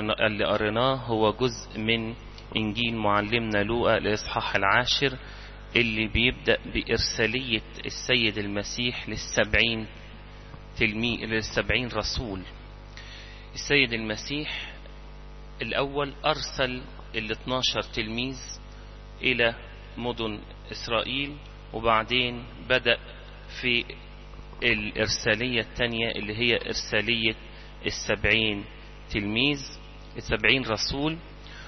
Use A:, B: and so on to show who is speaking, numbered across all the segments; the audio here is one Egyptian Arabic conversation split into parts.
A: اللي قريناه هو جزء من إنجيل معلمنا لوقا الإصحاح العاشر اللي بيبدأ بإرسالية السيد المسيح للسبعين تلمي... للسبعين رسول السيد المسيح الأول أرسل ال 12 تلميذ إلى مدن إسرائيل وبعدين بدأ في الإرسالية الثانية اللي هي إرسالية السبعين تلميذ السبعين رسول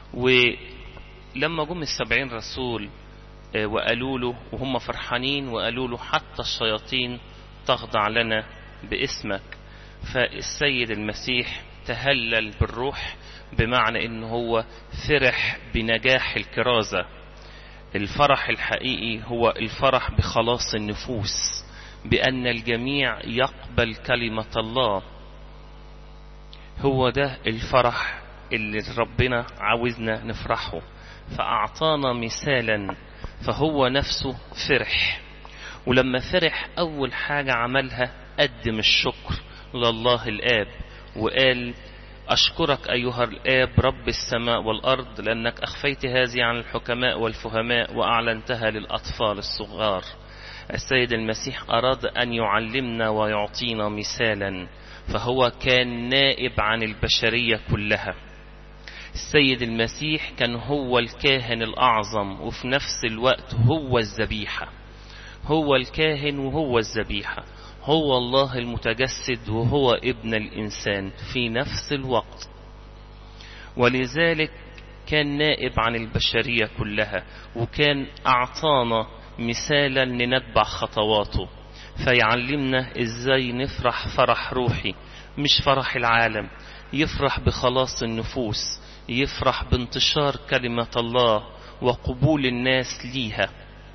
A: ولما جم السبعين رسول وقالوا له وهم فرحانين وقالوا له حتى الشياطين تخضع لنا باسمك فالسيد المسيح تهلل بالروح بمعنى ان هو فرح بنجاح الكرازة الفرح الحقيقي هو الفرح بخلاص النفوس بأن الجميع يقبل كلمة الله هو ده الفرح اللي ربنا عاوزنا نفرحه فأعطانا مثالا فهو نفسه فرح ولما فرح أول حاجة عملها قدم الشكر لله الآب وقال أشكرك أيها الآب رب السماء والأرض لأنك أخفيت هذه عن الحكماء والفهماء وأعلنتها للأطفال الصغار السيد المسيح أراد أن يعلمنا ويعطينا مثالا فهو كان نائب عن البشرية كلها السيد المسيح كان هو الكاهن الأعظم وفي نفس الوقت هو الذبيحة هو الكاهن وهو الذبيحة هو الله المتجسد وهو ابن الإنسان في نفس الوقت ولذلك كان نائب عن البشرية كلها وكان أعطانا مثالا لنتبع خطواته فيعلمنا ازاي نفرح فرح روحي مش فرح العالم يفرح بخلاص النفوس يفرح بانتشار كلمة الله وقبول الناس ليها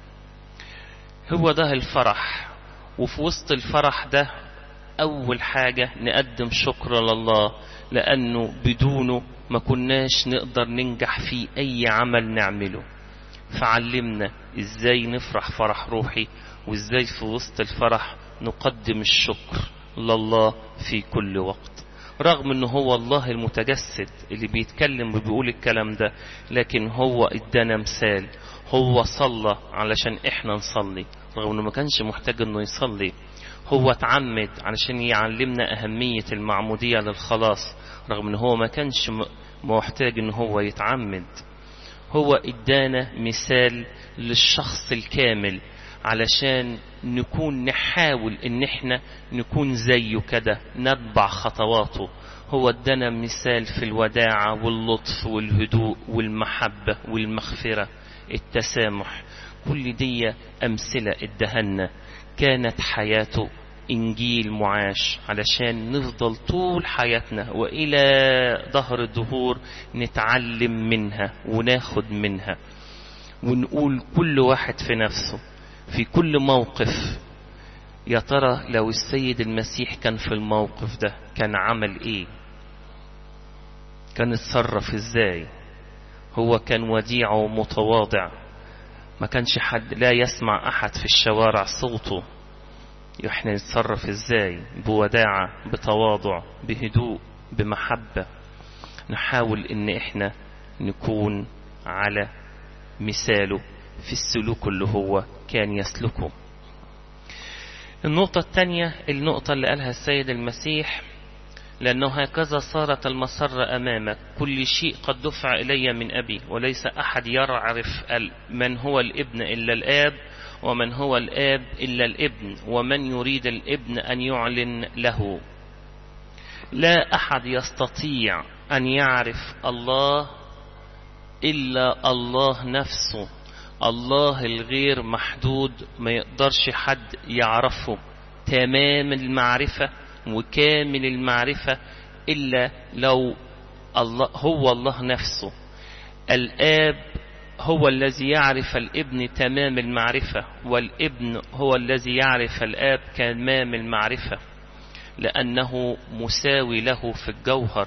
A: هو ده الفرح وفي وسط الفرح ده أول حاجة نقدم شكر لله لأنه بدونه ما كناش نقدر ننجح في أي عمل نعمله فعلمنا ازاي نفرح فرح روحي وازاي في وسط الفرح نقدم الشكر لله في كل وقت رغم انه هو الله المتجسد اللي بيتكلم وبيقول الكلام ده لكن هو ادانا مثال هو صلى علشان احنا نصلي رغم انه ما كانش محتاج انه يصلي هو اتعمد علشان يعلمنا اهمية المعمودية للخلاص رغم انه هو ما كانش محتاج انه هو يتعمد هو ادانا مثال للشخص الكامل علشان نكون نحاول ان احنا نكون زيه كده نتبع خطواته هو ادانا مثال في الوداعة واللطف والهدوء والمحبة والمغفرة التسامح كل دي أمثلة ادهنا كانت حياته إنجيل معاش علشان نفضل طول حياتنا وإلى ظهر الدهور نتعلم منها وناخد منها ونقول كل واحد في نفسه في كل موقف يا ترى لو السيد المسيح كان في الموقف ده كان عمل ايه كان اتصرف ازاي هو كان وديع ومتواضع ما كانش حد لا يسمع احد في الشوارع صوته احنا نتصرف ازاي بوداعة بتواضع بهدوء بمحبة نحاول ان احنا نكون على مثاله في السلوك اللي هو كان يسلكه النقطة الثانية النقطة اللي قالها السيد المسيح لأنه هكذا صارت المسرة أمامك كل شيء قد دفع إلي من أبي وليس أحد يعرف من هو الابن إلا الآب ومن هو الآب إلا الابن ومن يريد الابن أن يعلن له لا أحد يستطيع أن يعرف الله إلا الله نفسه الله الغير محدود ما يقدرش حد يعرفه تمام المعرفة وكامل المعرفة إلا لو الله هو الله نفسه الآب هو الذي يعرف الابن تمام المعرفة والابن هو الذي يعرف الآب تمام المعرفة لأنه مساوي له في الجوهر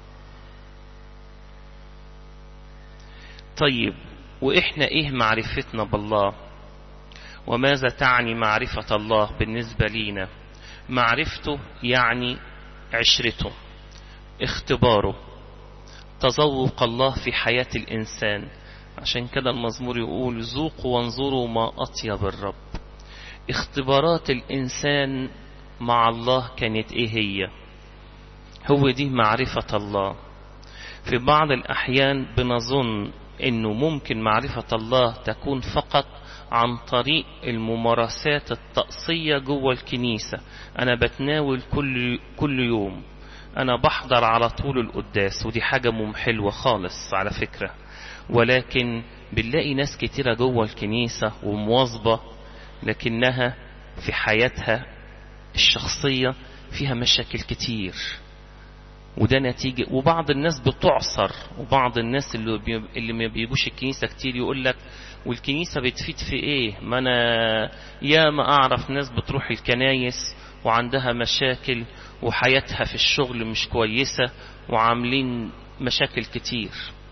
A: طيب وإحنا إيه معرفتنا بالله وماذا تعني معرفة الله بالنسبة لينا معرفته يعني عشرته اختباره تذوق الله في حياة الإنسان عشان كده المزمور يقول ذوقوا وانظروا ما أطيب الرب اختبارات الإنسان مع الله كانت إيه هي هو دي معرفة الله في بعض الأحيان بنظن أنه ممكن معرفة الله تكون فقط عن طريق الممارسات الطقسية جوه الكنيسة أنا بتناول كل, كل يوم أنا بحضر على طول القداس ودي حاجة مم حلوة خالص على فكرة ولكن بنلاقي ناس كتيرة جوه الكنيسة ومواظبة لكنها في حياتها الشخصية فيها مشاكل كتير وده نتيجة وبعض الناس بتعصر وبعض الناس اللي بي... اللي ما بيجوش الكنيسة كتير يقول لك والكنيسة بتفيد في ايه ما انا يا ما اعرف ناس بتروح الكنايس وعندها مشاكل وحياتها في الشغل مش كويسة وعاملين مشاكل كتير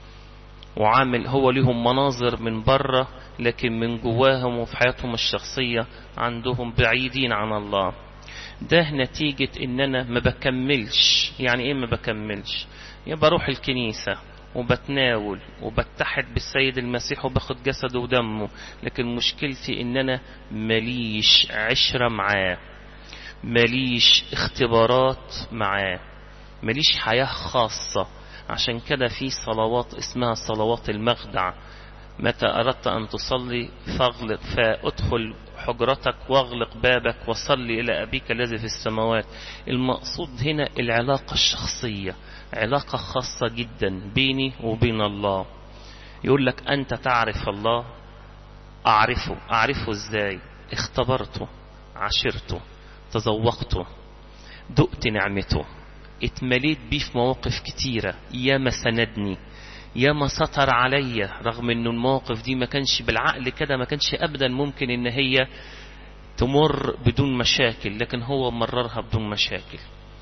A: وعامل هو ليهم مناظر من بره لكن من جواهم وفي حياتهم الشخصية عندهم بعيدين عن الله ده نتيجة ان انا ما بكملش يعني ايه ما بكملش يا بروح الكنيسة وبتناول وبتحد بالسيد المسيح وباخد جسده ودمه لكن مشكلتي ان انا ماليش عشرة معاه ماليش اختبارات معاه ماليش حياة خاصة عشان كده في صلوات اسمها صلوات المخدع متى أردت أن تصلي فاغلق فأدخل حجرتك واغلق بابك وصلي إلى أبيك الذي في السماوات المقصود هنا العلاقة الشخصية علاقة خاصة جدا بيني وبين الله يقول لك أنت تعرف الله أعرفه أعرفه إزاي اختبرته عشرته تذوقته دقت نعمته اتمليت بيه في مواقف كتيرة ياما سندني ياما سطر عليا رغم انه المواقف دي ما كانش بالعقل كده ما كانش ابدا ممكن ان هي تمر بدون مشاكل لكن هو مررها بدون مشاكل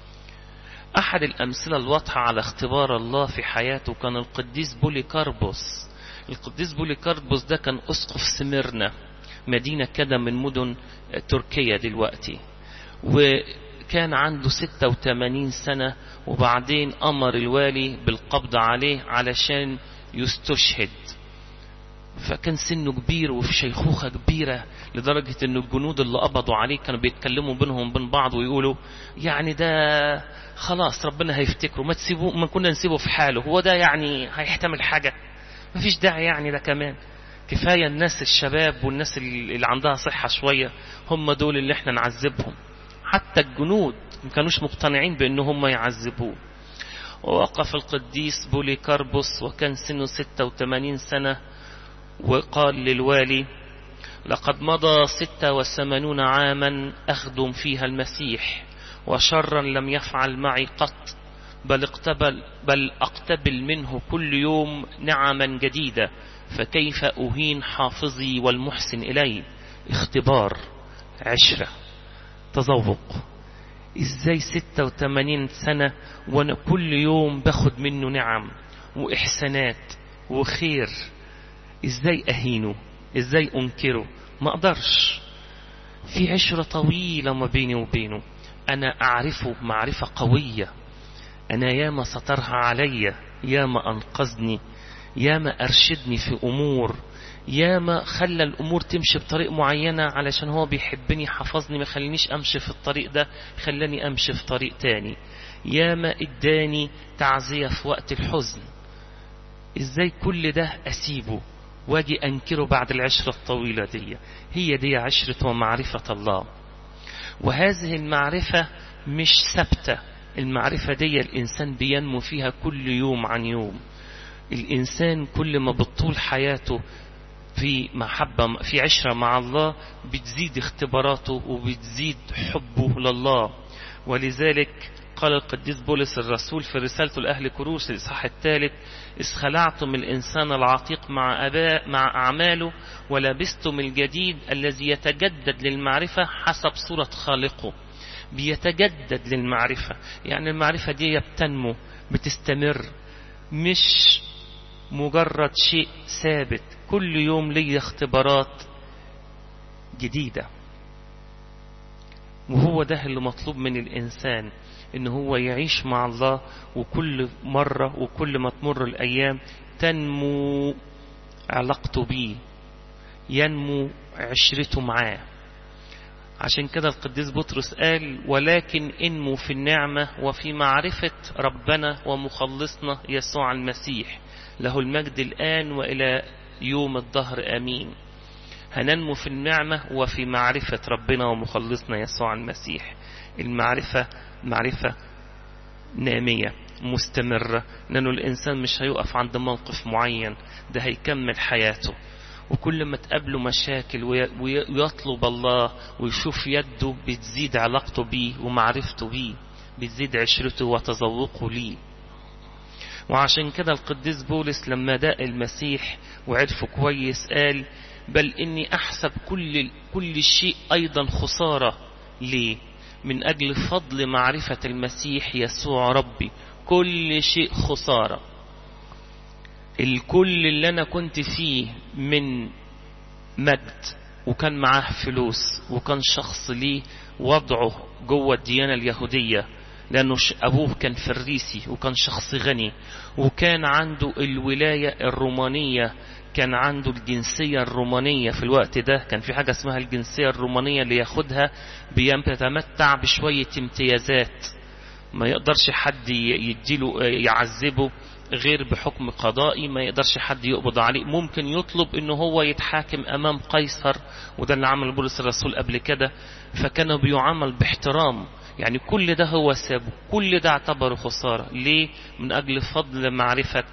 A: احد الامثله الواضحه على اختبار الله في حياته كان القديس بوليكاربوس القديس بوليكاربوس ده كان اسقف سميرنا مدينه كده من مدن تركيا دلوقتي وكان عنده 86 سنة وبعدين أمر الوالي بالقبض عليه علشان يستشهد فكان سنه كبير وفي شيخوخة كبيرة لدرجة ان الجنود اللي قبضوا عليه كانوا بيتكلموا بينهم بين بعض ويقولوا يعني ده خلاص ربنا هيفتكره ما تسيبوه ما كنا نسيبه في حاله هو ده يعني هيحتمل حاجة ما فيش داعي يعني ده كمان كفاية الناس الشباب والناس اللي عندها صحة شوية هم دول اللي احنا نعذبهم حتى الجنود ما كانوش مقتنعين بان هم يعذبوه ووقف القديس بوليكاربوس وكان سنه 86 سنة وقال للوالي لقد مضى 86 عاما أخدم فيها المسيح وشرا لم يفعل معي قط بل اقتبل, بل أقتبل منه كل يوم نعما جديدة فكيف أهين حافظي والمحسن إلي اختبار عشرة تذوق ازاي 86 سنة وانا كل يوم باخد منه نعم واحسانات وخير ازاي اهينه ازاي انكره ما اقدرش في عشرة طويلة ما بيني وبينه انا اعرفه معرفة قوية انا ياما سترها عليا ياما انقذني ياما ارشدني في امور ياما خلى الامور تمشي بطريق معينة علشان هو بيحبني حفظني ما خلينيش امشي في الطريق ده خلاني امشي في طريق تاني ياما اداني تعزية في وقت الحزن ازاي كل ده اسيبه واجي انكره بعد العشرة الطويلة دي هي دي عشرة ومعرفة الله وهذه المعرفة مش ثابتة المعرفة دي الانسان بينمو فيها كل يوم عن يوم الانسان كل ما بطول حياته في محبة في عشرة مع الله بتزيد اختباراته وبتزيد حبه لله ولذلك قال القديس بولس الرسول في رسالته لأهل كروس الإصحاح الثالث إذ خلعتم الإنسان العتيق مع أباء مع أعماله ولبستم الجديد الذي يتجدد للمعرفة حسب صورة خالقه بيتجدد للمعرفة يعني المعرفة دي بتنمو بتستمر مش مجرد شيء ثابت كل يوم لي اختبارات جديدة وهو ده اللي مطلوب من الإنسان ان هو يعيش مع الله وكل مرة وكل ما تمر الايام تنمو علاقته بيه ينمو عشرته معاه عشان كده القديس بطرس قال ولكن انمو في النعمة وفي معرفة ربنا ومخلصنا يسوع المسيح له المجد الآن وإلى يوم الظهر آمين هننمو في النعمة وفي معرفة ربنا ومخلصنا يسوع المسيح المعرفة معرفة نامية مستمرة لأنه الإنسان مش هيقف عند موقف معين ده هيكمل حياته وكل ما تقابله مشاكل ويطلب الله ويشوف يده بتزيد علاقته بيه ومعرفته بيه بتزيد عشرته وتذوقه ليه وعشان كده القديس بولس لما داق المسيح وعرفه كويس قال بل إني أحسب كل, كل شيء أيضا خسارة ليه من أجل فضل معرفة المسيح يسوع ربي كل شيء خسارة الكل اللي أنا كنت فيه من مجد وكان معاه فلوس وكان شخص ليه وضعه جوه الديانة اليهودية لأنه أبوه كان فريسي وكان شخص غني وكان عنده الولاية الرومانية كان عنده الجنسية الرومانية في الوقت ده كان في حاجة اسمها الجنسية الرومانية اللي ياخدها بيتمتع بشوية امتيازات ما يقدرش حد يديله يعذبه غير بحكم قضائي ما يقدرش حد يقبض عليه ممكن يطلب انه هو يتحاكم امام قيصر وده اللي عمل بولس الرسول قبل كده فكان بيعامل باحترام يعني كل ده هو سابه كل ده اعتبره خسارة ليه من اجل فضل معرفة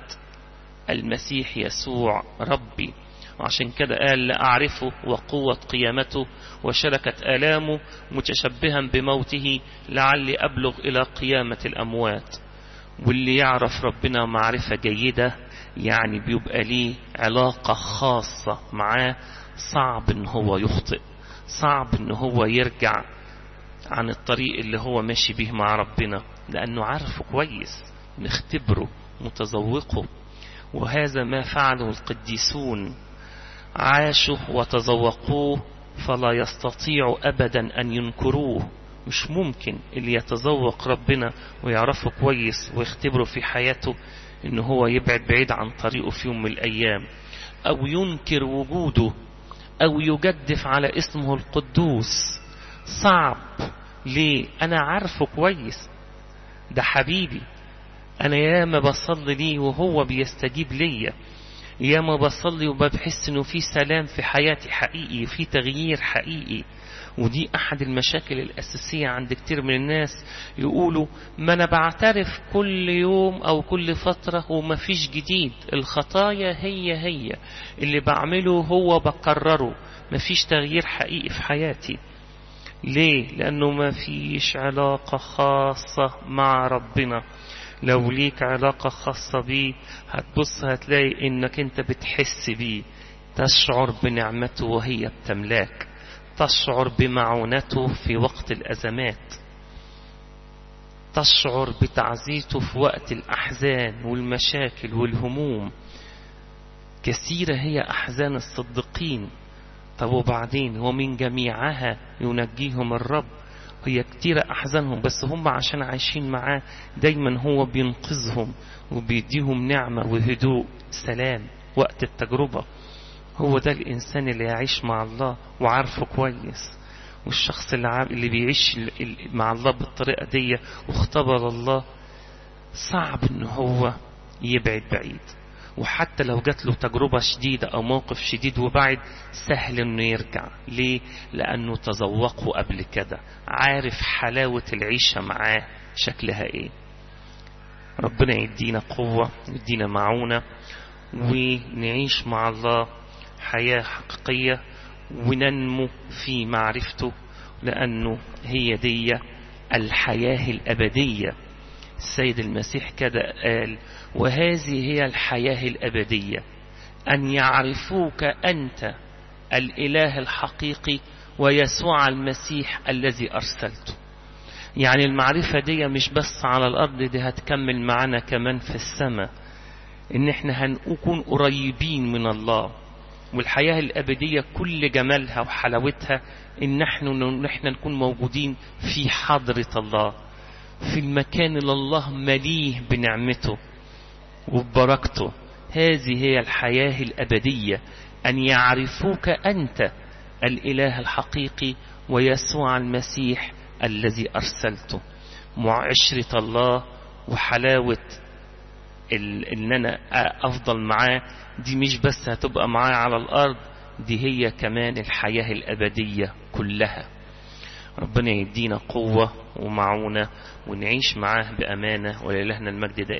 A: المسيح يسوع ربي وعشان كده قال لأعرفه وقوة قيامته وشركة آلامه متشبها بموته لعلي أبلغ إلى قيامة الأموات واللي يعرف ربنا معرفة جيدة يعني بيبقى ليه علاقة خاصة معاه صعب ان هو يخطئ صعب ان هو يرجع عن الطريق اللي هو ماشي به مع ربنا لأنه عارفه كويس مختبره متذوقه وهذا ما فعله القديسون عاشوا وتذوقوه فلا يستطيع أبدا أن ينكروه مش ممكن اللي يتذوق ربنا ويعرفه كويس ويختبره في حياته ان هو يبعد بعيد عن طريقه في يوم من الايام او ينكر وجوده او يجدف على اسمه القدوس صعب ليه انا عارفه كويس ده حبيبي انا ياما بصلي ليه وهو بيستجيب ليا ياما بصلي وبحس انه في سلام في حياتي حقيقي في تغيير حقيقي ودي احد المشاكل الاساسية عند كتير من الناس يقولوا ما انا بعترف كل يوم او كل فترة ومفيش جديد الخطايا هي هي اللي بعمله هو بكرره مفيش تغيير حقيقي في حياتي ليه لانه مفيش علاقة خاصة مع ربنا لو ليك علاقة خاصة بيه هتبص هتلاقي انك انت بتحس بيه تشعر بنعمته وهي بتملاك تشعر بمعونته في وقت الأزمات تشعر بتعزيته في وقت الأحزان والمشاكل والهموم كثيرة هي أحزان الصديقين طب وبعدين ومن جميعها ينجيهم الرب هي كتيرة أحزانهم بس هم عشان عايشين معاه دايما هو بينقذهم وبيديهم نعمة وهدوء سلام وقت التجربة هو ده الإنسان اللي يعيش مع الله وعارفه كويس والشخص اللي, عارف اللي بيعيش مع الله بالطريقة دي واختبر الله صعب ان هو يبعد بعيد وحتى لو جات له تجربة شديدة أو موقف شديد وبعد سهل إنه يرجع ليه؟ لأنه تذوقه قبل كده عارف حلاوة العيشة معاه شكلها إيه ربنا يدينا قوة يدينا معونة ونعيش مع الله حياة حقيقية وننمو في معرفته لأنه هي دي الحياة الأبدية السيد المسيح كده قال وهذه هي الحياة الأبدية أن يعرفوك أنت الإله الحقيقي ويسوع المسيح الذي أرسلته يعني المعرفة دي مش بس على الأرض دي هتكمل معنا كمان في السماء إن احنا هنكون قريبين من الله والحياة الأبدية كل جمالها وحلاوتها إن نحن, نحن نكون موجودين في حضرة الله في المكان اللي الله مليه بنعمته وببركته هذه هي الحياة الأبدية أن يعرفوك أنت الإله الحقيقي ويسوع المسيح الذي أرسلته معشرة الله وحلاوة ان انا افضل معاه دي مش بس هتبقى معاه على الارض دي هي كمان الحياة الابدية كلها ربنا يدينا قوة ومعونة ونعيش معاه بأمانة ولإلهنا المجد دائما